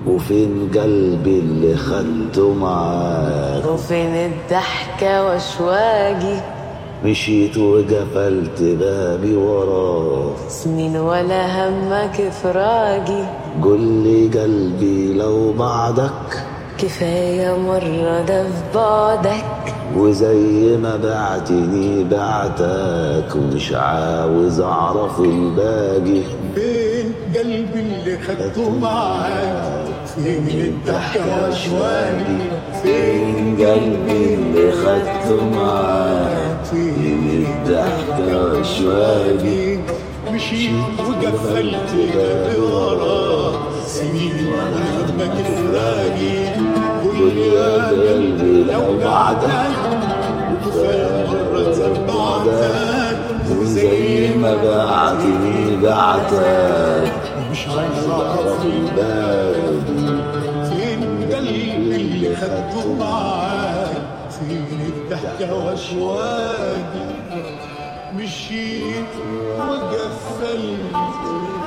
وفين قلبي اللي خدته معاك وفين الضحكة واشواقي مشيت وقفلت بابي وراك سنين ولا همك فراقي قل لي قلبي لو بعدك كفاية مرة ده في بعدك وزي ما بعتني بعتك ومش عاوز اعرف الباقي فين قلبي اللي خدته معاك فين الضحكة واشواقي فين قلبي اللي خدته معاك فين فين الضحكة وشواقي مشيت وقفلت بابي وراك سنين وانا همك فراقي قل يا قلبي لو بعدك كفاية مرة بعدك وزي ما بعتني بعتك مش عايز اعرف الباقي فين قلبي اللي خدته معاك فين الضحكة واشواقي مشيت وقفلت